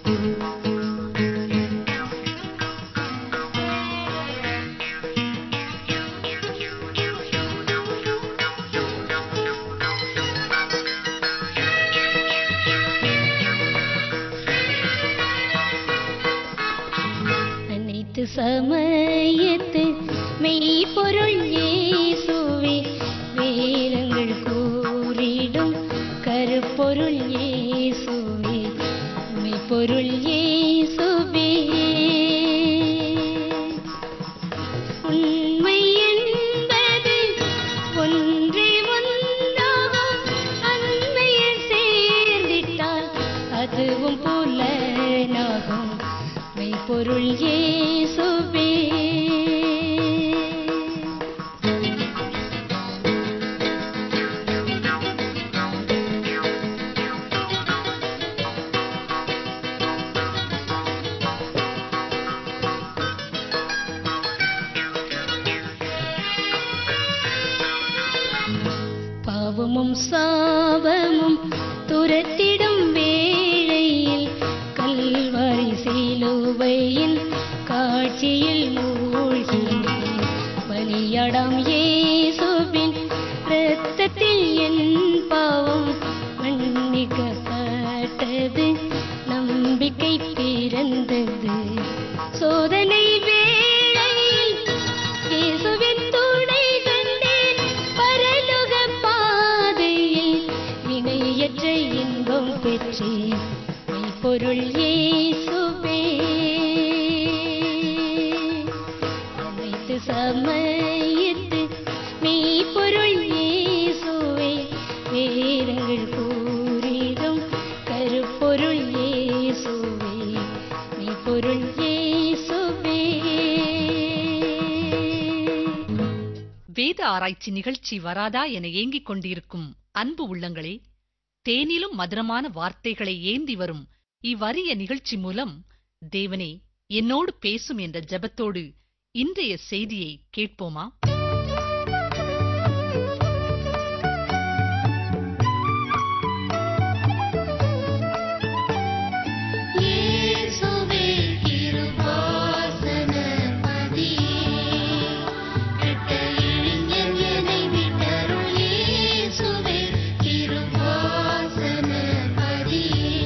அனைத்து சமயத்து மெய்ப்பொருள் இயேசுவே வேதங்கள் கூறிடும் கருப்பொருள் இயேசுவே மெய்ப்பொருள் இயேசுவே உண்மை என்பது ஒன்றே ஒன்றாகும் அண்மையில் சேர்ந்திட்டால் அதுவும் புலனாகும் மெய்ப்பொருள் இயேசுவே பாவமும் சாபமும் துரத்திடும் வேளையில் கல்வாரி சிலுவையின் காட்சியில் மூழ்கினேன் பலியடாம் இயேசுவின் இரத்தத்தில் என் பாவம் மன்னிக்கப்பட்டது நம்பிக்கை பிறந்தது சோதனை வேளையில் இயேசுவின் துணை கண்டேன் பரலோக பாதையில் இணையற்ற இன்பம் பெற்றேன் மெய்ப்பொருள் இயேசுவே அனைத்து சமயத்து மெய்ப்பொருள் இயேசுவே வேதங்கள் கூறிடும் கருப்பொருள் இயேசுவே மெய்ப்பொருள் இயேசுவே வேத ஆராய்ச்சி நிகழ்ச்சி வராதா என ஏங்கிக் கொண்டிருக்கும் அன்பு உள்ளங்களே தேனிலும் மதுரமான வார்த்தைகளை ஏந்தி வரும் இவ்வரிய நிகழ்ச்சி மூலம் தேவனே என்னோடு பேசும் என்ற ஜெபத்தோடு இன்றைய செய்தியை கேட்போமா இயேசுவே கிருபாசன பதியே கெட்ட இளைஞன் என்னை விட்டருள் இயேசுவே கிருபாசன பதியே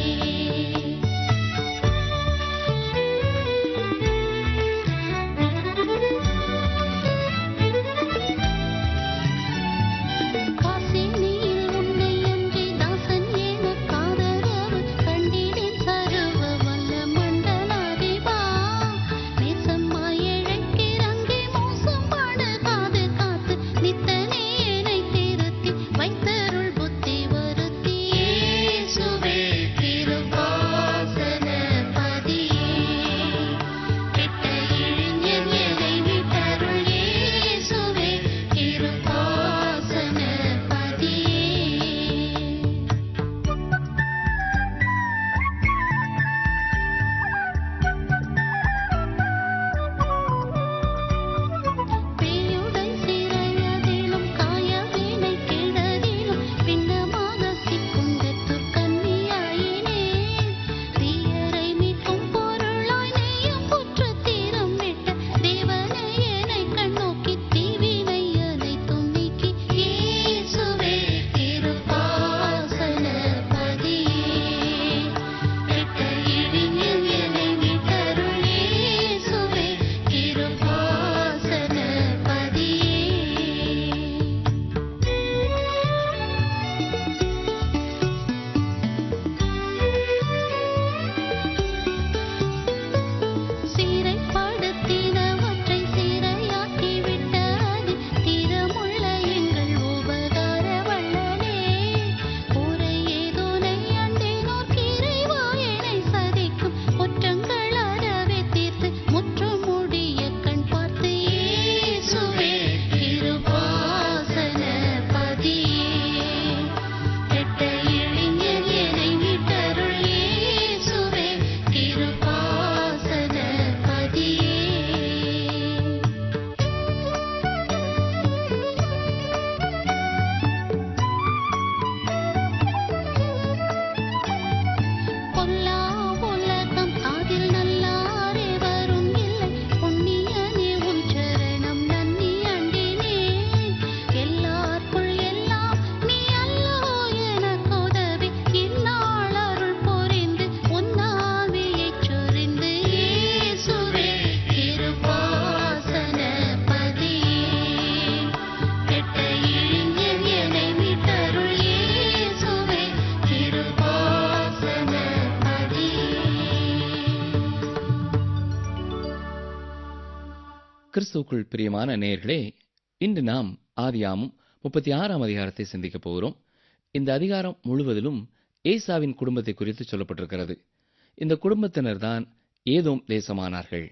கிறிஸ்துவுக்குள் பிரியமான நேயர்களே இன்று நாம் ஆதியாமும் முப்பத்தி ஆறாம் அதிகாரத்தை சிந்திக்கப் போகிறோம் இந்த அதிகாரம் முழுவதிலும் ஏசாவின் குடும்பத்தை குறித்து சொல்லப்பட்டிருக்கிறது இந்த குடும்பத்தினர்தான் ஏதோம் தேசமானார்கள்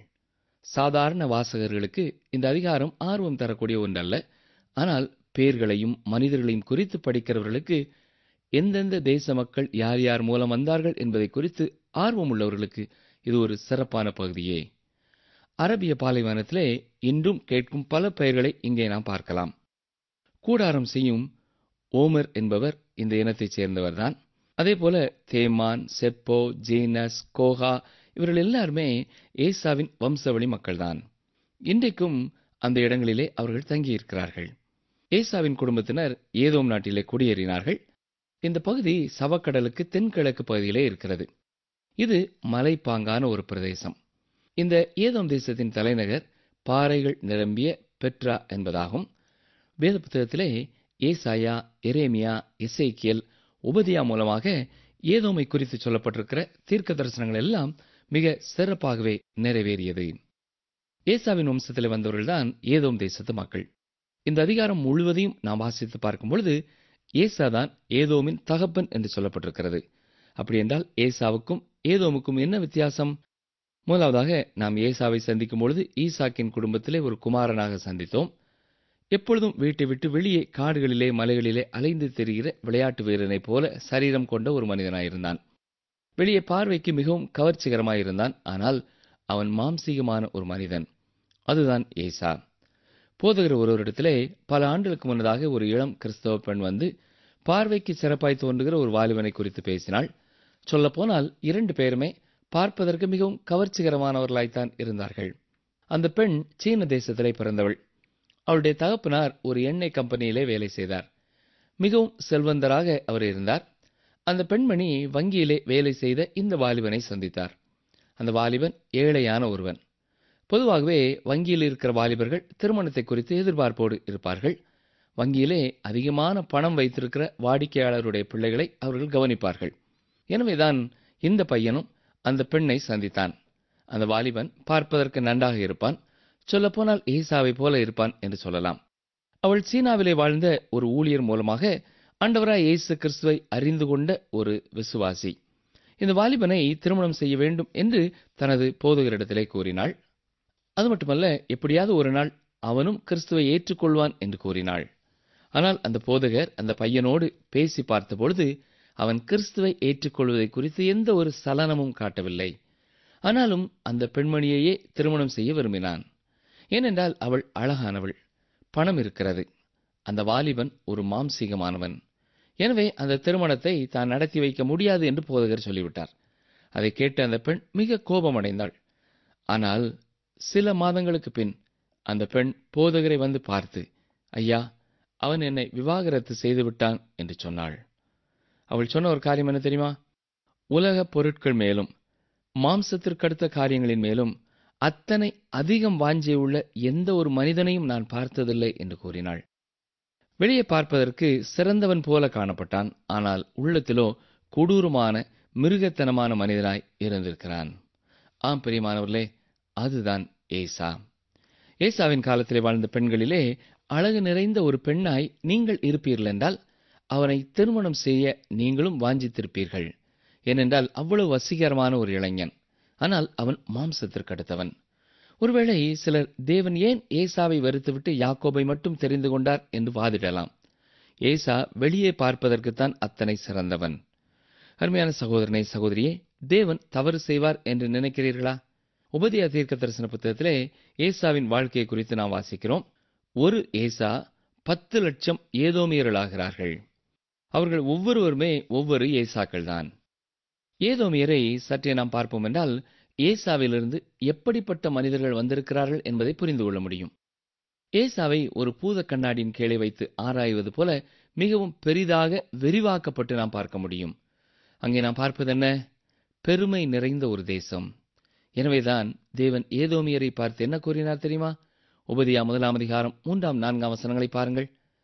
சாதாரண வாசகர்களுக்கு இந்த அதிகாரம் ஆர்வம் தரக்கூடிய ஒன்றல்ல ஆனால் பேர்களையும் மனிதர்களையும் குறித்து படிக்கிறவர்களுக்கு எந்தெந்த தேச மக்கள் யார் யார் மூலம் வந்தார்கள் என்பதை குறித்து ஆர்வம் உள்ளவர்களுக்கு இது ஒரு சிறப்பான பகுதியே அரபிய பாலைவனத்திலே இன்றும் கேட்கும் பல பெயர்களை இங்கே நாம் பார்க்கலாம் கூடாரம் செய்யும் ஓமர் என்பவர் இந்த இனத்தைச் சேர்ந்தவர்தான் அதேபோல தேமான் செப்போ ஜீனஸ் கோஹா இவர்கள் எல்லாருமே ஏசாவின் வம்சவழி மக்கள்தான் இன்றைக்கும் அந்த இடங்களிலே அவர்கள் தங்கியிருக்கிறார்கள் ஏசாவின் குடும்பத்தினர் ஏதோம் நாட்டிலே குடியேறினார்கள் இந்த பகுதி சவக்கடலுக்கு தென்கிழக்கு பகுதியிலே இருக்கிறது இது மலைப்பாங்கான ஒரு பிரதேசம் இந்த ஏதோம் தேசத்தின் தலைநகர் பாறைகள் நிரம்பிய பெட்ரா என்பதாகும் வேத புத்தகத்திலே ஏசாயா எரேமியா எசேக்கியல் உபதியா மூலமாக ஏதோமை குறித்து சொல்லப்பட்டிருக்கிற தீர்க்க தரிசனங்கள் எல்லாம் மிக சிறப்பாகவே நிறைவேறியது ஏசாவின் வம்சத்தில் வந்தவர்கள்தான் ஏதோம் தேசத்து மக்கள் இந்த அதிகாரம் முழுவதையும் நாம் வாசித்து பார்க்கும் பொழுது ஏசாதான் ஏதோமின் தகப்பன் என்று சொல்லப்பட்டிருக்கிறது அப்படி என்றால் ஏசாவுக்கும் ஏதோமுக்கும் என்ன வித்தியாசம் முதலாவதாக நாம் ஏசாவை சந்திக்கும் பொழுது ஈசாக்கின் குடும்பத்திலே ஒரு குமாரனாக சந்தித்தோம் எப்பொழுதும் வீட்டை விட்டு வெளியே காடுகளிலே மலைகளிலே அலைந்து தெரிகிற விளையாட்டு வீரனைப் போல சரீரம் கொண்ட ஒரு மனிதனாயிருந்தான் வெளியே பார்வைக்கு மிகவும் கவர்ச்சிகரமாயிருந்தான் ஆனால் அவன் மாம்சீகமான ஒரு மனிதன் அதுதான் ஏசா போதகர் ஒருவரிடத்திலே பல ஆண்டுகளுக்கு முன்னதாக ஒரு இளம் கிறிஸ்தவ பெண் வந்து பார்வைக்கு சிறப்பாய் தோன்றுகிற ஒரு வாலிபனை குறித்து பேசினாள் சொல்லப்போனால் இரண்டு பேருமே பார்ப்பதற்கு மிகவும் கவர்ச்சிகரமானவர்களாய்த்தான் இருந்தார்கள் அந்த பெண் சீன தேசத்திலே பிறந்தவள் அவளுடைய தகப்பனார் ஒரு எண்ணெய் கம்பெனியிலே வேலை செய்தார் மிகவும் செல்வந்தராக அவர் இருந்தார் அந்த பெண்மணி வங்கியிலே வேலை செய்த இந்த வாலிபனை சந்தித்தார் அந்த வாலிபன் ஏழையான ஒருவன் பொதுவாகவே வங்கியில் இருக்கிற வாலிபர்கள் திருமணத்தை குறித்து எதிர்பார்ப்போடு இருப்பார்கள் வங்கியிலே அதிகமான பணம் வைத்திருக்கிற வாடிக்கையாளருடைய பிள்ளைகளை அவர்கள் கவனிப்பார்கள் எனவேதான் இந்த பையனும் அந்த பெண்ணை சந்தித்தான் அந்த வாலிபன் பார்ப்பதற்கு நன்றாக இருப்பான் சொல்லப்போனால் ஏசாவை போல இருப்பான் என்று சொல்லலாம் அவள் சீனாவிலே வாழ்ந்த ஒரு ஊழியர் மூலமாக ஆண்டவராய் இயேசு கிறிஸ்துவை அறிந்து கொண்ட ஒரு விசுவாசி இந்த வாலிபனை திருமணம் செய்ய வேண்டும் என்று தனது போதகரிடத்திலே கூறினாள் அது மட்டுமல்ல எப்படியாவது ஒரு நாள் அவனும் கிறிஸ்துவை ஏற்றுக்கொள்வான் என்று கூறினாள் ஆனால் அந்த போதகர் அந்த பையனோடு பேசி பார்த்தபொழுது அவன் கிறிஸ்துவை ஏற்றுக்கொள்வதை குறித்து எந்த ஒரு சலனமும் காட்டவில்லை ஆனாலும் அந்த பெண்மணியையே திருமணம் செய்ய விரும்பினான் ஏனென்றால் அவள் அழகானவள் பணம் இருக்கிறது அந்த வாலிபன் ஒரு மாம்சீகமானவன் எனவே அந்த திருமணத்தை தான் நடத்தி வைக்க முடியாது என்று போதகர் சொல்லிவிட்டார் அதை கேட்ட அந்த பெண் மிக கோபமடைந்தாள் ஆனால் சில மாதங்களுக்கு பின் அந்த பெண் போதகரை வந்து பார்த்து ஐயா அவன் என்னை விவாகரத்து செய்து விட்டான் என்று சொன்னாள் அவள் சொன்ன ஒரு காரியம் என்ன தெரியுமா உலக பொருட்கள் மேலும் மாம்சத்திற்கடுத்த காரியங்களின் மேலும் அத்தனை அதிகம் வாஞ்சியுள்ள எந்த ஒரு மனிதனையும் நான் பார்த்ததில்லை என்று கூறினாள் வெளியே பார்ப்பதற்கு சிறந்தவன் போல காணப்பட்டான் ஆனால் உள்ளத்திலோ கொடூரமான மிருகத்தனமான மனிதனாய் இருந்திருக்கிறான் ஆம் பிரியமானவர்களே அதுதான் ஏசா ஏசாவின் காலத்திலே வாழ்ந்த பெண்களிலே அழகு நிறைந்த ஒரு பெண்ணாய் நீங்கள் இருப்பீர்கள் என்றால் அவனை திருமணம் செய்ய நீங்களும் வாஞ்சித்திருப்பீர்கள் ஏனென்றால் அவ்வளவு வசீகரமான ஒரு இளைஞன் ஆனால் அவன் மாம்சத்திற்கு அடுத்தவன் ஒருவேளை சிலர் தேவன் ஏன் ஏசாவை வெறுத்துவிட்டு யாக்கோபை மட்டும் தெரிந்து கொண்டார் என்று வாதிடலாம் ஏசா வெளியே பார்ப்பதற்குத்தான் அத்தனை சிறந்தவன் அருமையான சகோதரனை சகோதரியே தேவன் தவறு செய்வார் என்று நினைக்கிறீர்களா உபதியா தீர்க்க தரிசன புத்தகத்திலே ஏசாவின் வாழ்க்கையை குறித்து நாம் வாசிக்கிறோம் ஒரு ஏசா பத்து லட்சம் ஏதோமியர்களாகிறார்கள் அவர்கள் ஒவ்வொருவருமே ஒவ்வொரு ஏசாக்கள் தான் ஏதோமியரை சற்றே நாம் பார்ப்போம் என்றால் ஏசாவிலிருந்து எப்படிப்பட்ட மனிதர்கள் வந்திருக்கிறார்கள் என்பதை புரிந்து கொள்ள முடியும் ஏசாவை ஒரு பூத கண்ணாடியின் கீழே வைத்து ஆராய்வது போல மிகவும் பெரிதாக விரிவாக்கப்பட்டு நாம் பார்க்க முடியும் அங்கே நாம் பார்ப்பது என்ன பெருமை நிறைந்த ஒரு தேசம் எனவேதான் தேவன் ஏதோமியரை பார்த்து என்ன கூறினார் தெரியுமா உபதியா முதலாம் அதிகாரம் மூன்றாம் நான்காம் வசனங்களை பாருங்கள்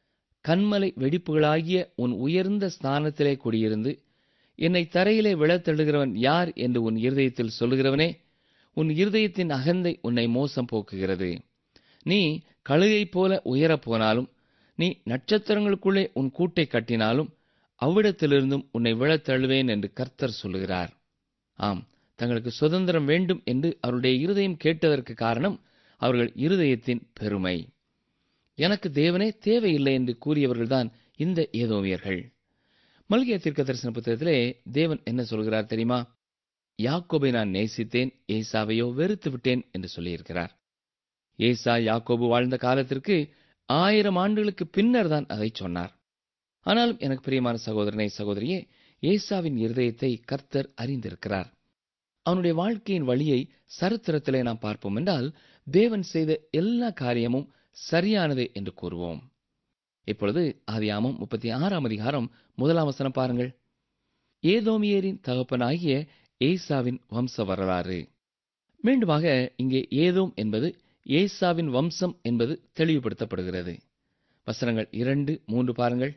கண்மலை வெடிப்புகளாகிய உன் உயர்ந்த ஸ்தானத்திலே குடியிருந்து என்னை தரையிலே விழத் தள்ளுகிறவன் யார் என்று உன் இருதயத்தில் சொல்லுகிறவனே உன் இருதயத்தின் அகந்தை உன்னை மோசம் போக்குகிறது நீ கழுகைப் போல உயரப் போனாலும் நீ நட்சத்திரங்களுக்குள்ளே உன் கூட்டை கட்டினாலும் அவ்விடத்திலிருந்தும் உன்னை விழத் தள்ளுவேன் என்று கர்த்தர் சொல்லுகிறார் ஆம் தங்களுக்கு சுதந்திரம் வேண்டும் என்று அவருடைய இருதயம் கேட்டதற்கு காரணம் அவர்கள் இருதயத்தின் பெருமை எனக்கு தேவனே தேவையில்லை என்று கூறியவர்கள்தான் இந்த ஏதோமியர்கள் மல்கிய தீர்க்க தரிசன புத்தகத்திலே தேவன் என்ன சொல்கிறார் தெரியுமா யாக்கோபை நான் நேசித்தேன் ஏசாவையோ வெறுத்து விட்டேன் என்று சொல்லியிருக்கிறார் ஏசா யாக்கோபு வாழ்ந்த காலத்திற்கு ஆயிரம் ஆண்டுகளுக்கு பின்னர் தான் அதை சொன்னார் ஆனாலும் எனக்கு பிரியமான சகோதரனை சகோதரியே ஏசாவின் இருதயத்தை கர்த்தர் அறிந்திருக்கிறார் அவனுடைய வாழ்க்கையின் வழியை சரித்திரத்திலே நாம் பார்ப்போம் என்றால் தேவன் செய்த எல்லா காரியமும் சரியானதே என்று கூறுவோம் இப்பொழுது ஆதியாமம் முப்பத்தி ஆறாம் அதிகாரம் முதலாம் வசனம் பாருங்கள் ஏதோமியரின் தகப்பனாகிய ஏசாவின் வம்ச வரலாறு மீண்டுமாக இங்கே ஏதோம் என்பது ஏசாவின் வம்சம் என்பது தெளிவுபடுத்தப்படுகிறது வசனங்கள் இரண்டு மூன்று பாருங்கள்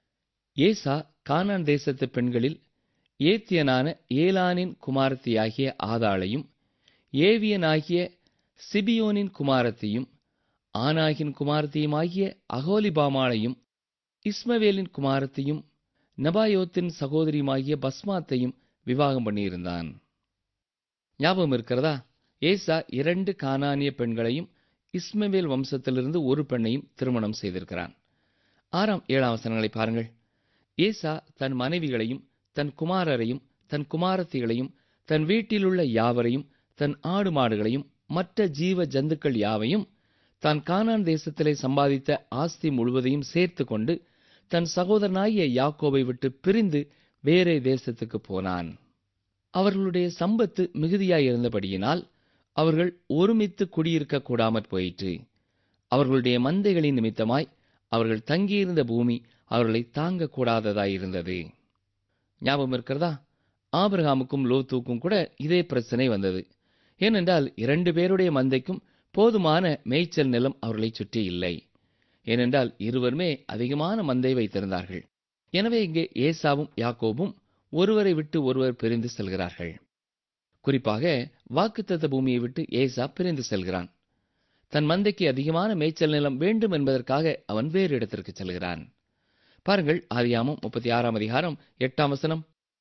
ஏசா கானான் தேசத்து பெண்களில் ஏத்தியனான ஏலானின் குமாரத்தியாகிய ஆதாளையும் ஏவியனாகிய சிபியோனின் குமாரத்தையும் ஆனாகின் குமாரத்தையுமாகிய அகோலிபாமாளையும் இஸ்மவேலின் குமாரத்தையும் நபாயோத்தின் சகோதரியுமாகிய பஸ்மாத்தையும் விவாகம் பண்ணியிருந்தான் ஞாபகம் இருக்கிறதா ஏசா இரண்டு கானானிய பெண்களையும் இஸ்மவேல் வம்சத்திலிருந்து ஒரு பெண்ணையும் திருமணம் செய்திருக்கிறான் ஆறாம் ஏழாம் வசனங்களை பாருங்கள் ஏசா தன் மனைவிகளையும் தன் குமாரரையும் தன் குமாரத்திகளையும் தன் வீட்டிலுள்ள யாவரையும் தன் ஆடு மாடுகளையும் மற்ற ஜீவ ஜந்துக்கள் யாவையும் தான் கானான் தேசத்திலே சம்பாதித்த ஆஸ்தி முழுவதையும் சேர்த்து கொண்டு தன் சகோதரனாகிய யாக்கோபை விட்டு பிரிந்து வேறே தேசத்துக்கு போனான் அவர்களுடைய சம்பத்து மிகுதியாயிருந்தபடியினால் அவர்கள் ஒருமித்து குடியிருக்க கூடாமற் போயிற்று அவர்களுடைய மந்தைகளின் நிமித்தமாய் அவர்கள் தங்கியிருந்த பூமி அவர்களை தாங்க கூடாததாயிருந்தது ஞாபகம் இருக்கிறதா ஆபிரகாமுக்கும் லோத்துக்கும் கூட இதே பிரச்சனை வந்தது ஏனென்றால் இரண்டு பேருடைய மந்தைக்கும் போதுமான மேய்ச்சல் நிலம் அவர்களை சுற்றி இல்லை ஏனென்றால் இருவருமே அதிகமான மந்தை வைத்திருந்தார்கள் எனவே இங்கே ஏசாவும் யாக்கோபும் ஒருவரை விட்டு ஒருவர் பிரிந்து செல்கிறார்கள் குறிப்பாக வாக்குத்தத்த பூமியை விட்டு ஏசா பிரிந்து செல்கிறான் தன் மந்தைக்கு அதிகமான மேய்ச்சல் நிலம் வேண்டும் என்பதற்காக அவன் வேறு இடத்திற்கு செல்கிறான் பாருங்கள் ஆதியாமம் முப்பத்தி ஆறாம் அதிகாரம் எட்டாம் வசனம்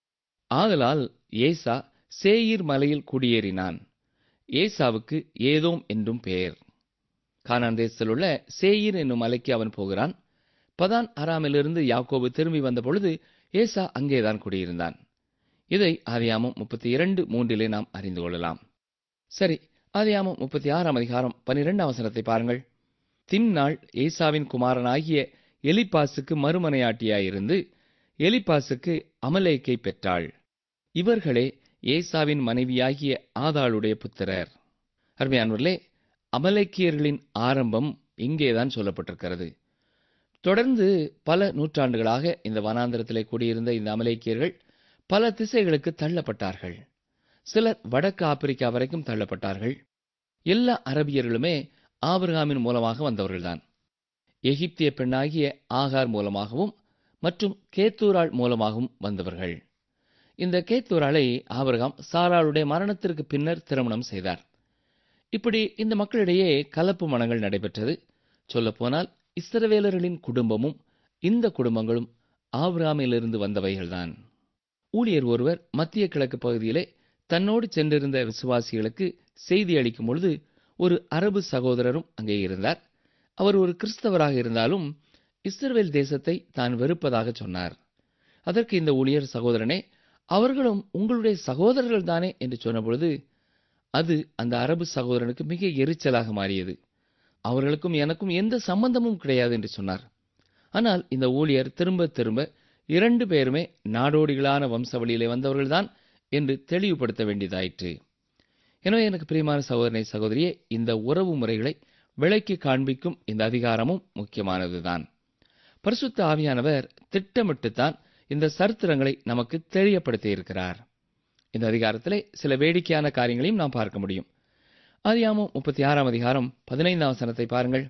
ஆதலால் ஏசா சேயீர் மலையில் குடியேறினான் ஏசாவுக்கு ஏதோம் என்றும் பெயர் கானான் தேசத்தில் உள்ள சேயீர் என்னும் மலைக்கு அவன் போகிறான் பதான் அராமிலிருந்து யாக்கோபு திரும்பி வந்த பொழுது ஏசா அங்கேதான் குடியிருந்தான் இதை ஆதியாமம் முப்பத்தி இரண்டு மூன்றிலே நாம் அறிந்து கொள்ளலாம் சரி ஆதியாமம் முப்பத்தி ஆறாம் அதிகாரம் பனிரெண்டாம் வசனத்தை பாருங்கள் திம்னாள் ஏசாவின் குமாரனாகிய எலிப்பாசுக்கு மறுமனையாட்டியாயிருந்து எலிப்பாசுக்கு அமலேக்கை பெற்றாள் இவர்களே ஏசாவின் மனைவியாகிய ஆதாளுடைய புத்திரர் அருமையானவர்களே அமலேக்கியர்களின் ஆரம்பம் இங்கேதான் சொல்லப்பட்டிருக்கிறது தொடர்ந்து பல நூற்றாண்டுகளாக இந்த வனாந்திரத்திலே கூடியிருந்த இந்த அமலேக்கியர்கள் பல திசைகளுக்கு தள்ளப்பட்டார்கள் சிலர் வடக்கு ஆப்பிரிக்கா வரைக்கும் தள்ளப்பட்டார்கள் எல்லா அரபியர்களுமே ஆபிரகாமின் மூலமாக வந்தவர்கள்தான் எகிப்திய பெண்ணாகிய ஆகார் மூலமாகவும் மற்றும் கேத்தூராள் மூலமாகவும் வந்தவர்கள் இந்த கேத்தூராளை ஆபிரகாம் சாராளுடைய மரணத்திற்கு பின்னர் திருமணம் செய்தார் இப்படி இந்த மக்களிடையே கலப்பு மனங்கள் நடைபெற்றது சொல்லப்போனால் இஸ்ரவேலர்களின் குடும்பமும் இந்த குடும்பங்களும் ஆபிரகாமிலிருந்து வந்தவைகள்தான் ஊழியர் ஒருவர் மத்திய கிழக்கு பகுதியிலே தன்னோடு சென்றிருந்த விசுவாசிகளுக்கு செய்தி அளிக்கும் பொழுது ஒரு அரபு சகோதரரும் அங்கே இருந்தார் அவர் ஒரு கிறிஸ்தவராக இருந்தாலும் இஸ்ரவேல் தேசத்தை தான் வெறுப்பதாக சொன்னார் அதற்கு இந்த ஊழியர் சகோதரனே அவர்களும் உங்களுடைய சகோதரர்கள் தானே என்று சொன்னபொழுது அது அந்த அரபு சகோதரனுக்கு மிக எரிச்சலாக மாறியது அவர்களுக்கும் எனக்கும் எந்த சம்பந்தமும் கிடையாது என்று சொன்னார் ஆனால் இந்த ஊழியர் திரும்ப திரும்ப இரண்டு பேருமே நாடோடிகளான வம்சவழியிலே வந்தவர்கள்தான் என்று தெளிவுபடுத்த வேண்டியதாயிற்று எனவே எனக்கு பிரியமான சகோதரனை சகோதரியே இந்த உறவு முறைகளை விலைக்கு காண்பிக்கும் இந்த அதிகாரமும் முக்கியமானதுதான் பரிசுத்த ஆவியானவர் திட்டமிட்டுத்தான் இந்த சரித்திரங்களை நமக்கு தெரியப்படுத்தி இருக்கிறார் இந்த அதிகாரத்திலே சில வேடிக்கையான காரியங்களையும் நாம் பார்க்க முடியும் ஆதியாமம் முப்பத்தி ஆறாம் அதிகாரம் பதினைந்தாம் வசனத்தை பாருங்கள்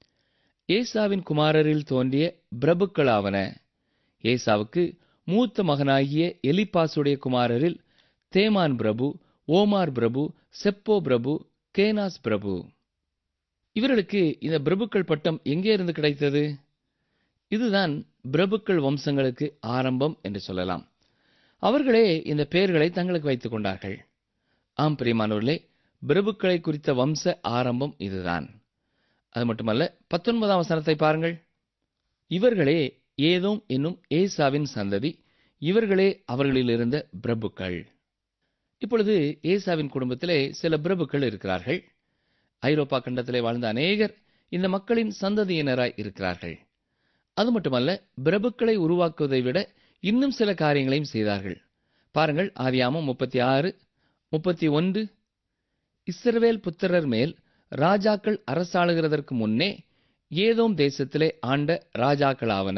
ஏசாவின் குமாரரில் தோன்றிய பிரபுக்களாவன ஏசாவுக்கு மூத்த மகனாகிய எலிப்பாசுடைய குமாரரில் தேமான் பிரபு ஓமார் பிரபு செப்போ பிரபு கேனாஸ் பிரபு இவர்களுக்கு இந்த பிரபுக்கள் பட்டம் எங்கே இருந்து கிடைத்தது இதுதான் பிரபுக்கள் வம்சங்களுக்கு ஆரம்பம் என்று சொல்லலாம் அவர்களே இந்த பெயர்களை தங்களுக்கு வைத்துக் கொண்டார்கள் ஆம் பிரியமானவர்களே பிரபுக்களை குறித்த வம்ச ஆரம்பம் இதுதான் அது மட்டுமல்ல பத்தொன்பதாம் வசனத்தை பாருங்கள் இவர்களே ஏதோம் என்னும் ஏசாவின் சந்ததி இவர்களே அவர்களிலிருந்த பிரபுக்கள் இப்பொழுது ஏசாவின் குடும்பத்திலே சில பிரபுக்கள் இருக்கிறார்கள் ஐரோப்பா கண்டத்திலே வாழ்ந்த அநேகர் இந்த மக்களின் சந்ததியினராய் இருக்கிறார்கள் அது மட்டுமல்ல பிரபுக்களை உருவாக்குவதை விட இன்னும் சில காரியங்களையும் செய்தார்கள் பாருங்கள் ஆதியாமம் முப்பத்தி ஆறு முப்பத்தி ஒன்று இஸ்ரவேல் புத்திரர் மேல் ராஜாக்கள் அரசாளுகிறதற்கு முன்னே ஏதோம் தேசத்திலே ஆண்ட ராஜாக்களாவன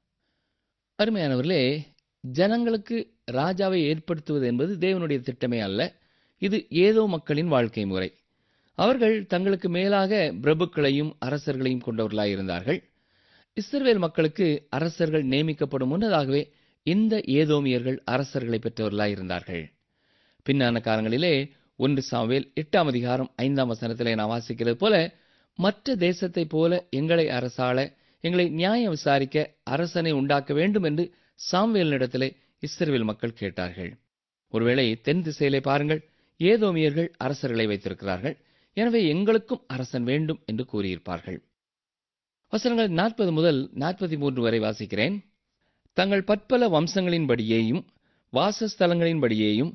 அருமையானவர்களே ஜனங்களுக்கு ராஜாவை ஏற்படுத்துவது என்பது தேவனுடைய திட்டமே அல்ல இது ஏதோ மக்களின் வாழ்க்கை முறை அவர்கள் தங்களுக்கு மேலாக பிரபுக்களையும் அரசர்களையும் கொண்டவர்களாயிருந்தார்கள் இஸ்ரவேல் மக்களுக்கு அரசர்கள் நியமிக்கப்படும் முன்னதாகவே இந்த ஏதோமியர்கள் அரசர்களை பெற்றவர்களாயிருந்தார்கள் பின்னான காலங்களிலே ஒன்று சாவேல் எட்டாம் அதிகாரம் ஐந்தாம் வசனத்திலே நான் வாசிக்கிறது போல மற்ற தேசத்தைப் போல எங்களை அரசாள எங்களை நியாயம் விசாரிக்க அரசனை உண்டாக்க வேண்டும் என்று சாம்வேலினிடத்திலே இஸ்ரவேல் மக்கள் கேட்டார்கள் ஒருவேளை தென் திசையிலே பாருங்கள் ஏதோமியர்கள் அரசர்களை வைத்திருக்கிறார்கள் எனவே எங்களுக்கும் அரசன் வேண்டும் என்று கூறியிருப்பார்கள் வசனங்கள் நாற்பது முதல் நாற்பத்தி மூன்று வரை வாசிக்கிறேன் தங்கள் பற்பல வம்சங்களின்படியேயும் வாசஸ்தலங்களின்படியேயும்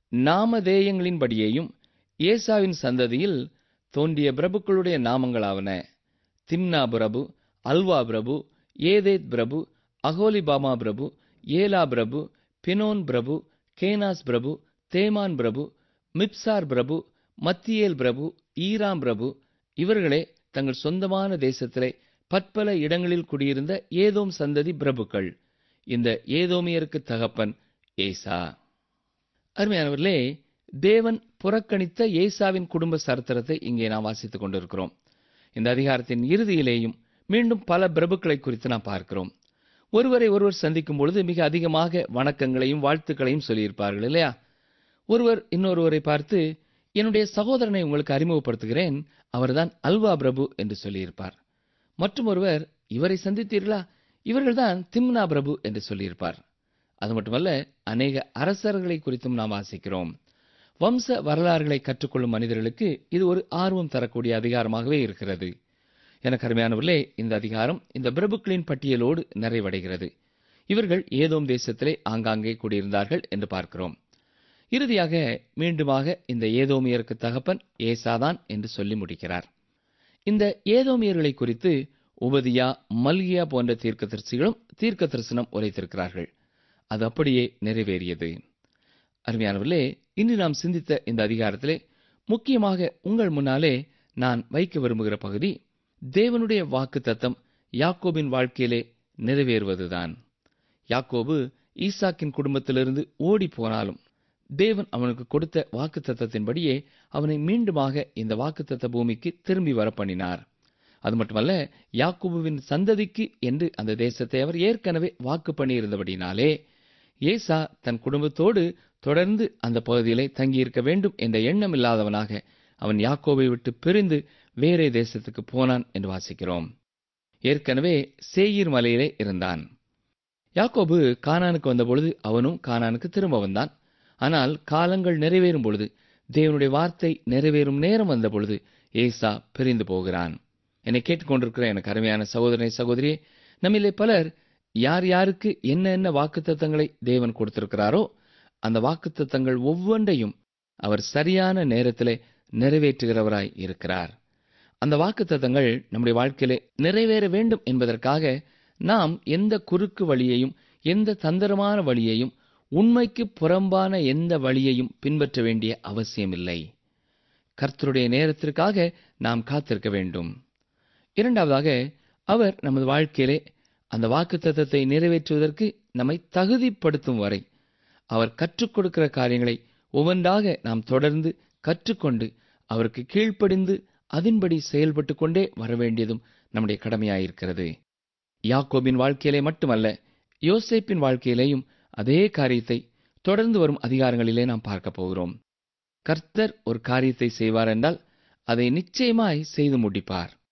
நாமதேயங்களின்படியேயும் ஏசாவின் சந்ததியில் தோன்றிய பிரபுக்களுடைய நாமங்களாவன திம்னா பிரபு அல்வா பிரபு ஏதேத் பிரபு அகோலிபாமா பிரபு ஏலா பிரபு பினோன் பிரபு கேனாஸ் பிரபு தேமான் பிரபு மிப்சார் பிரபு மத்தியேல் பிரபு ஈராம் பிரபு இவர்களே தங்கள் சொந்தமான தேசத்திலே பற்பல இடங்களில் குடியிருந்த ஏதோம் சந்ததி பிரபுக்கள் இந்த ஏதோமியருக்கு தகப்பன் ஏசா அருமையானவர்களே தேவன் புறக்கணித்த ஏசாவின் குடும்ப சரித்திரத்தை இங்கே நாம் வாசித்துக் கொண்டிருக்கிறோம் இந்த அதிகாரத்தின் இறுதியிலேயும் மீண்டும் பல பிரபுக்களை குறித்து நாம் பார்க்கிறோம் ஒருவரை ஒருவர் சந்திக்கும் பொழுது மிக அதிகமாக வணக்கங்களையும் வாழ்த்துக்களையும் சொல்லியிருப்பார்கள் இல்லையா ஒருவர் இன்னொருவரை பார்த்து என்னுடைய சகோதரனை உங்களுக்கு அறிமுகப்படுத்துகிறேன் அவர்தான் அல்வா பிரபு என்று சொல்லியிருப்பார் மற்றும் ஒருவர் இவரை சந்தித்தீர்களா இவர்கள்தான் திம்னா பிரபு என்று சொல்லியிருப்பார் அது மட்டுமல்ல அநேக அரசர்களை குறித்தும் நாம் வாசிக்கிறோம் வம்ச வரலாறுகளை கற்றுக்கொள்ளும் மனிதர்களுக்கு இது ஒரு ஆர்வம் தரக்கூடிய அதிகாரமாகவே இருக்கிறது எனக்கு அருமையானவர்களே இந்த அதிகாரம் இந்த பிரபுக்களின் பட்டியலோடு நிறைவடைகிறது இவர்கள் ஏதோம் தேசத்திலே ஆங்காங்கே கூடியிருந்தார்கள் என்று பார்க்கிறோம் இறுதியாக மீண்டுமாக இந்த ஏதோமியருக்கு தகப்பன் ஏசாதான் என்று சொல்லி முடிக்கிறார் இந்த ஏதோமியர்களை குறித்து உபதியா மல்கியா போன்ற தீர்க்கதரிசிகளும் தீர்க்க தரிசனம் உரைத்திருக்கிறார்கள் அது அப்படியே நிறைவேறியது அருமையானவர்களே இன்று நாம் சிந்தித்த இந்த அதிகாரத்திலே முக்கியமாக உங்கள் முன்னாலே நான் வைக்க விரும்புகிற பகுதி தேவனுடைய வாக்கு தத்தம் யாக்கோபின் வாழ்க்கையிலே நிறைவேறுவதுதான் யாக்கோபு ஈசாக்கின் குடும்பத்திலிருந்து ஓடி போனாலும் தேவன் அவனுக்கு கொடுத்த வாக்கு தத்தத்தின்படியே அவனை மீண்டுமாக இந்த வாக்குத்தத்த பூமிக்கு திரும்பி வர பண்ணினார் அது மட்டுமல்ல யாக்கோபுவின் சந்ததிக்கு என்று அந்த தேசத்தை அவர் ஏற்கனவே வாக்கு பண்ணியிருந்தபடினாலே ஏசா தன் குடும்பத்தோடு தொடர்ந்து அந்த பகுதியிலே தங்கியிருக்க வேண்டும் என்ற எண்ணம் இல்லாதவனாக அவன் யாக்கோபை விட்டு பிரிந்து வேறே தேசத்துக்கு போனான் என்று வாசிக்கிறோம் ஏற்கனவே சேயீர் மலையிலே இருந்தான் யாக்கோபு கானானுக்கு வந்தபொழுது அவனும் கானானுக்கு திரும்ப வந்தான் ஆனால் காலங்கள் நிறைவேறும் பொழுது தேவனுடைய வார்த்தை நிறைவேறும் நேரம் வந்த பொழுது ஏசா பிரிந்து போகிறான் என்னை கேட்டுக்கொண்டிருக்கிற எனக்கு அருமையான சகோதரனை சகோதரியே நம்மிலே பலர் யார் யாருக்கு என்ன என்ன வாக்குத்தத்தங்களை தேவன் கொடுத்திருக்கிறாரோ அந்த வாக்குத்தத்தங்கள் ஒவ்வொன்றையும் அவர் சரியான நேரத்திலே நிறைவேற்றுகிறவராய் இருக்கிறார் அந்த வாக்குத்தத்தங்கள் நம்முடைய வாழ்க்கையிலே நிறைவேற வேண்டும் என்பதற்காக நாம் எந்த குறுக்கு வழியையும் எந்த தந்திரமான வழியையும் உண்மைக்கு புறம்பான எந்த வழியையும் பின்பற்ற வேண்டிய அவசியமில்லை கர்த்தருடைய நேரத்திற்காக நாம் காத்திருக்க வேண்டும் இரண்டாவதாக அவர் நமது வாழ்க்கையிலே அந்த வாக்குத்தத்தத்தை நிறைவேற்றுவதற்கு நம்மை தகுதிப்படுத்தும் வரை அவர் கற்றுக் கொடுக்கிற காரியங்களை ஒவ்வொன்றாக நாம் தொடர்ந்து கற்றுக்கொண்டு அவருக்கு கீழ்ப்படிந்து அதன்படி செயல்பட்டு கொண்டே வரவேண்டியதும் நம்முடைய கடமையாயிருக்கிறது யாக்கோபின் வாழ்க்கையிலே மட்டுமல்ல யோசேப்பின் வாழ்க்கையிலேயும் அதே காரியத்தை தொடர்ந்து வரும் அதிகாரங்களிலே நாம் பார்க்க போகிறோம் கர்த்தர் ஒரு காரியத்தை செய்வார் என்றால் அதை நிச்சயமாய் செய்து முடிப்பார்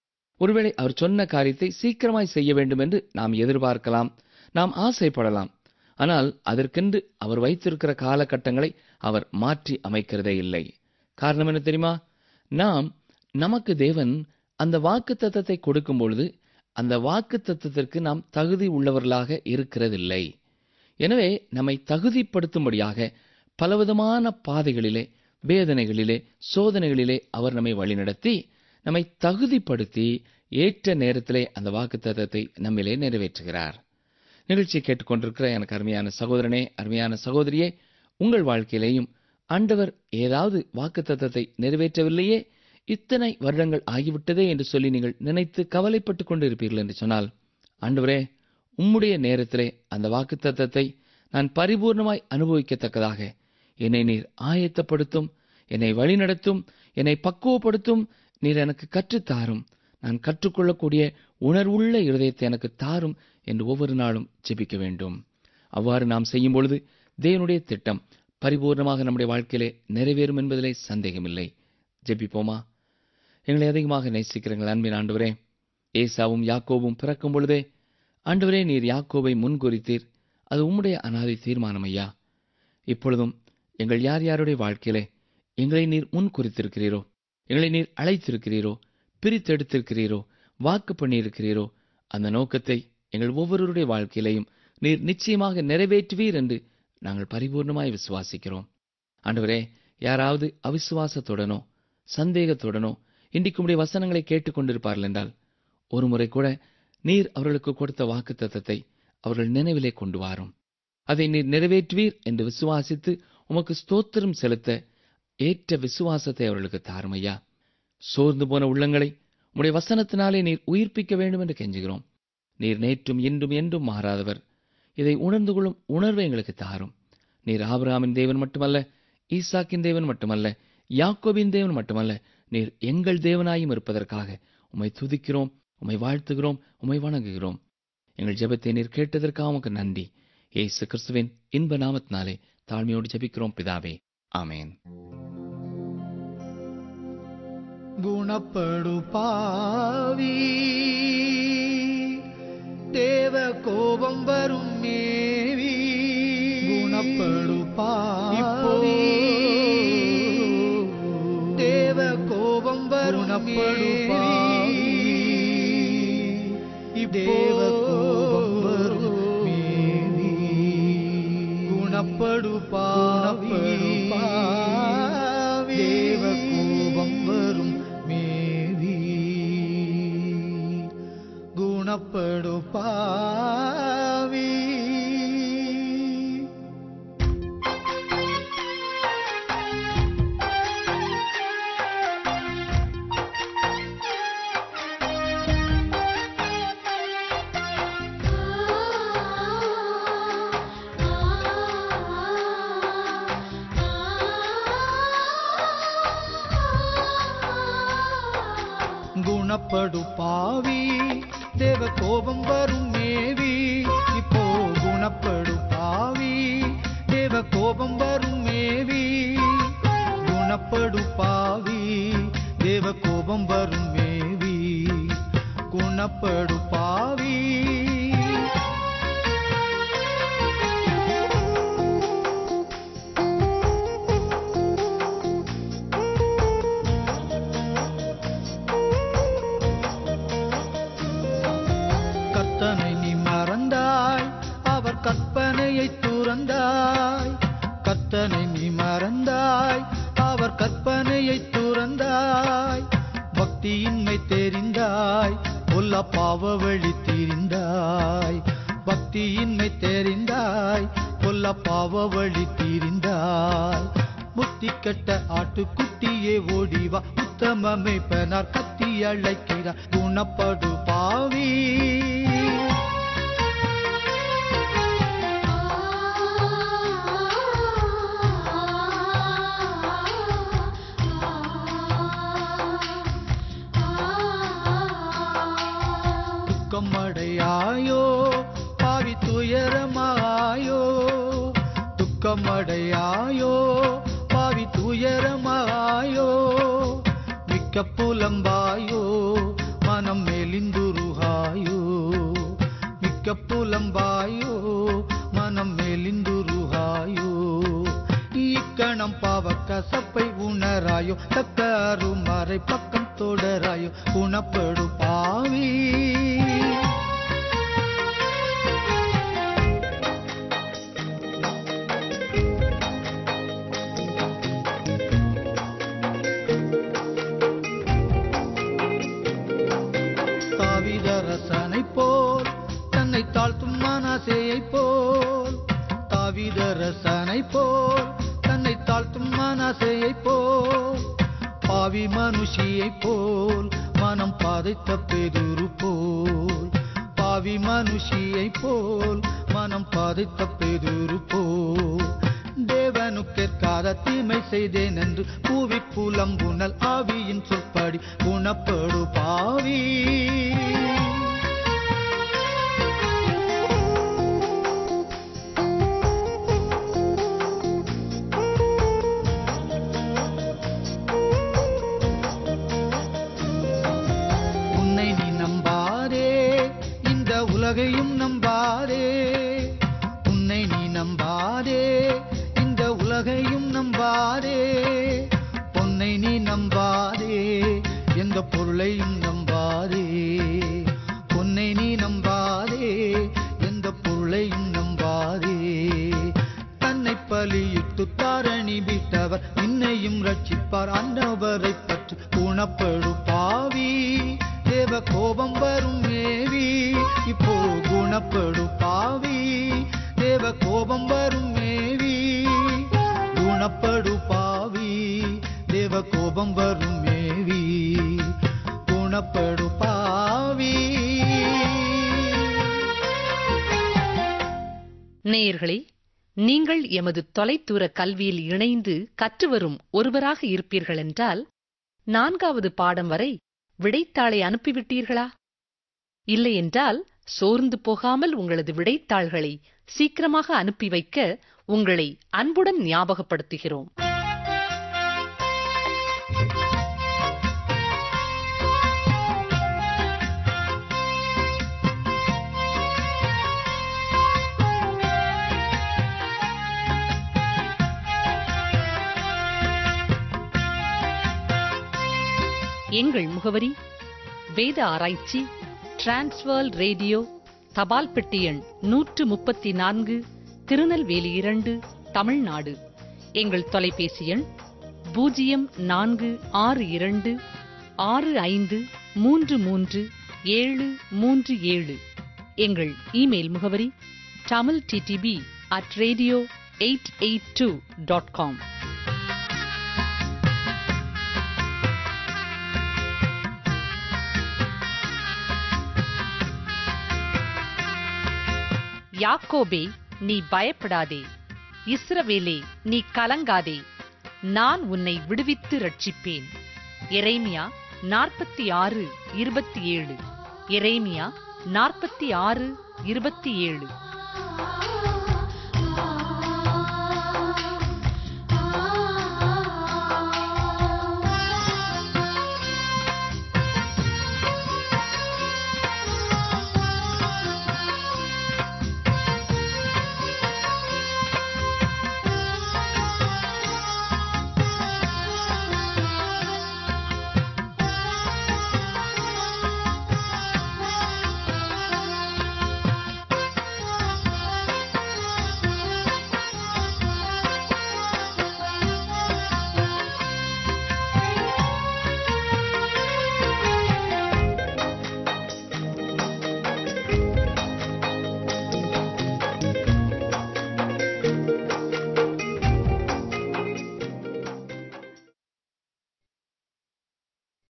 ஒருவேளை அவர் சொன்ன காரியத்தை சீக்கிரமாய் செய்ய வேண்டும் என்று நாம் எதிர்பார்க்கலாம் நாம் ஆசைப்படலாம் ஆனால் அதற்கென்று அவர் வைத்திருக்கிற காலகட்டங்களை அவர் மாற்றி அமைக்கிறதே இல்லை காரணம் என்ன தெரியுமா நாம் நமக்கு தேவன் அந்த வாக்கு தத்தத்தை கொடுக்கும் பொழுது அந்த வாக்கு தத்தத்திற்கு நாம் தகுதி உள்ளவர்களாக இருக்கிறதில்லை எனவே நம்மை தகுதிப்படுத்தும்படியாக பலவிதமான பாதைகளிலே வேதனைகளிலே சோதனைகளிலே அவர் நம்மை வழிநடத்தி நம்மை தகுதிப்படுத்தி ஏற்ற நேரத்திலே அந்த வாக்கு தத்தத்தை நம்மிலே நிறைவேற்றுகிறார் நிகழ்ச்சியை கேட்டுக்கொண்டிருக்கிற எனக்கு அருமையான சகோதரனே அருமையான சகோதரியே உங்கள் வாழ்க்கையிலேயும் ஆண்டவர் ஏதாவது வாக்கு தத்தத்தை நிறைவேற்றவில்லையே இத்தனை வருடங்கள் ஆகிவிட்டதே என்று சொல்லி நீங்கள் நினைத்து கவலைப்பட்டுக் கொண்டிருப்பீர்கள் என்று சொன்னால் ஆண்டவரே உம்முடைய நேரத்திலே அந்த வாக்கு தத்தத்தை நான் பரிபூர்ணமாய் அனுபவிக்கத்தக்கதாக என்னை நீர் ஆயத்தப்படுத்தும் என்னை வழிநடத்தும் என்னை பக்குவப்படுத்தும் நீர் எனக்கு கற்றுத்தாரும் நான் கற்றுக்கொள்ளக்கூடிய உணர்வுள்ள இருதயத்தை எனக்கு தாரும் என்று ஒவ்வொரு நாளும் ஜெபிக்க வேண்டும் அவ்வாறு நாம் செய்யும் பொழுது தேவனுடைய திட்டம் பரிபூர்ணமாக நம்முடைய வாழ்க்கையிலே நிறைவேறும் என்பதிலே சந்தேகமில்லை ஜெபிப்போமா எங்களை அதிகமாக நேசிக்கிறீங்கள் அன்பின் ஆண்டவரே ஏசாவும் யாக்கோவும் பிறக்கும் பொழுதே ஆண்டவரே நீர் யாக்கோவை முன்குறித்தீர் அது உம்முடைய அனாதை தீர்மானம் ஐயா இப்பொழுதும் எங்கள் யார் யாருடைய வாழ்க்கையிலே எங்களை நீர் முன் குறித்திருக்கிறீரோ எங்களை நீர் அழைத்திருக்கிறீரோ பிரித்தெடுத்திருக்கிறீரோ வாக்கு பண்ணியிருக்கிறீரோ அந்த நோக்கத்தை எங்கள் ஒவ்வொருவருடைய வாழ்க்கையிலையும் நீர் நிச்சயமாக நிறைவேற்றுவீர் என்று நாங்கள் பரிபூர்ணமாய் விசுவாசிக்கிறோம் ஆண்டவரே யாராவது அவிசுவாசத்துடனோ சந்தேகத்துடனோ இன்றைக்கு உடைய வசனங்களை கேட்டுக்கொண்டிருப்பார்கள் என்றால் ஒரு முறை கூட நீர் அவர்களுக்கு கொடுத்த வாக்கு தத்தத்தை அவர்கள் நினைவிலே கொண்டு வாரும் அதை நீர் நிறைவேற்றுவீர் என்று விசுவாசித்து உமக்கு ஸ்தோத்திரம் செலுத்த ஏற்ற விசுவாசத்தை அவர்களுக்கு தாரும் ஐயா சோர்ந்து போன உள்ளங்களை உம்முடைய வசனத்தினாலே நீர் உயிர்ப்பிக்க வேண்டும் என்று கெஞ்சுகிறோம் நீர் நேற்றும் இன்றும் என்றும் மாறாதவர் இதை உணர்ந்து கொள்ளும் உணர்வை எங்களுக்கு தாரும் நீர் ஆபிரகாமின் தேவன் மட்டுமல்ல ஈசாக்கின் தேவன் மட்டுமல்ல யாக்கோபின் தேவன் மட்டுமல்ல நீர் எங்கள் தேவனாயும் இருப்பதற்காக உம்மை துதிக்கிறோம் உம்மை வாழ்த்துகிறோம் உம்மை வணங்குகிறோம் எங்கள் ஜெபத்தை நீர் கேட்டதற்காக உமக்கு நன்றி ஏசு கிறிஸ்துவின் இன்ப நாமத்தினாலே தாழ்மையோடு ஜெபிக்கிறோம் பிதாவே ஆமேன் ಗುಣಪಡು ಪಾವಿ ದೇವ ಕೋಪಂ ವரும் மேவி குணப்படு பாவி தேவ கோபம் வரும் குணப்படு பாவி தேவ கோபம் வரும் மேவி குணப்படு பாவி தேவ கோபம் வரும் மேவி குணப்படு பாவி குணப்படு பாவி தேவ கோபம் வரும் மேவி இப்போ குணப்படு பாவி தேவ கோபம் வரும் மேவி குணப்படு பாவி தேவ கோபம் வரும் மேவி குணப்படு பாவி கர்த்தனை நீ மறந்தாய் அவர் கற்பனையை துறந்தாய் கர்த்தனை நீ மறந்தாய் அவர் கற்பனையை துறந்தாய் பக்தியின்மை தெரிந்தாய் பொல்ல பாவ வழி தீரிந்தாய் பக்தியின்மை தெரிந்தாய் பொல்ல பாவ வழி தீரிந்தாய் புத்தி கெட்ட ஆட்டுக்குட்டியே ஓடிவா உத்தமமை பெனார் கத்தி அழைக்கிறார் குணப்படு பாவி துக்கம் அடையாயோ பாவி துயரமாயோ துக்கம் அடையாயோ பாவி துயரமாயோ மிக்க புலம்பாயோ மன மனம் மெலிந்துருகாயோ மிக்க புலம்பாயோ மனம் மெலிந்துருகாயோ இக்கணம் பாவ கசப்பை உணராயோ தக்க அருமறை பக்கம் தொடராயோ குணப்படு பாவி தாவிதரசனை போல் தன்னை தாழ்த்தும் மனசேயை போல் தாவிதரசனை போல் தன்னை தாழ்த்தும் மனசேயை போல் பாவி மனுஷியை போல் மனம் பாதைத்த பெதுரு போல் பாவி மனுஷியை போல் மனம் பாதைத்த பெதுரு போல் தேவனுக்கேற்காத தீமை செய்தேன் என்று பூவி புலம்புனல் ஆவியின் சொற்படி குணப்படு பாவி உன்னை நீ நம்பாதே இந்த உலகையும் நம்பாதே உன்னை நீ நம்பாதே இந்த உலகையும் நம்பாதே பொன்னை நீ நம்பாதே எந்த பொருளையும் நம்பாதே பொன்னை நீ நம்பாதே எந்த பொருளையும் நம்பாதே தன்னை பலியிட்டு தாரணி விட்டவர் இன்னையும் ரட்சிப்பார் அன்னவரை பற்றி குணப்படு பாவி தேவ கோபம் வரும் மேவி இப்போ குணப்படு பாவி தேவ கோபம் வரும் மேவி குணப்படு பாவி தேவ கோபம் வரும் மேவி குணப்படு பாவி நேயர்களே நீங்கள் எமது தொலைதூர கல்வியில் இணைந்து கற்றுவரும் ஒருவராக இருப்பீர்கள் என்றால் நான்காவது பாடம் வரை விடைத்தாளை அனுப்பிவிட்டீர்களா இல்லையென்றால் சோர்ந்து போகாமல் உங்களது விடைத்தாள்களை சீக்கிரமாக அனுப்பி வைக்க உங்களை அன்புடன் ஞாபகப்படுத்துகிறோம் எங்கள் முகவரி வேத ஆராய்ச்சி டிரான்ஸ்வர் ரேடியோ தபால் பெட்டி எண் நூற்று முப்பத்தி நான்கு திருநெல்வேலி இரண்டு தமிழ்நாடு எங்கள் தொலைபேசி எண் பூஜ்ஜியம் நான்கு ஆறு இரண்டு ஆறு ஐந்து மூன்று மூன்று ஏழு மூன்று ஏழு எங்கள் இமெயில் முகவரி Tamil DTP at radio eight eight two dot com யாக்கோபே நீ பயப்படாதே இஸ்ரவேலே நீ கலங்காதே நான் உன்னை விடுவித்து ரட்சிப்பேன் எரேமியா நாற்பத்தி ஆறு இருபத்தி ஏழு எரேமியா நாற்பத்தி ஆறு இருபத்தி ஏழு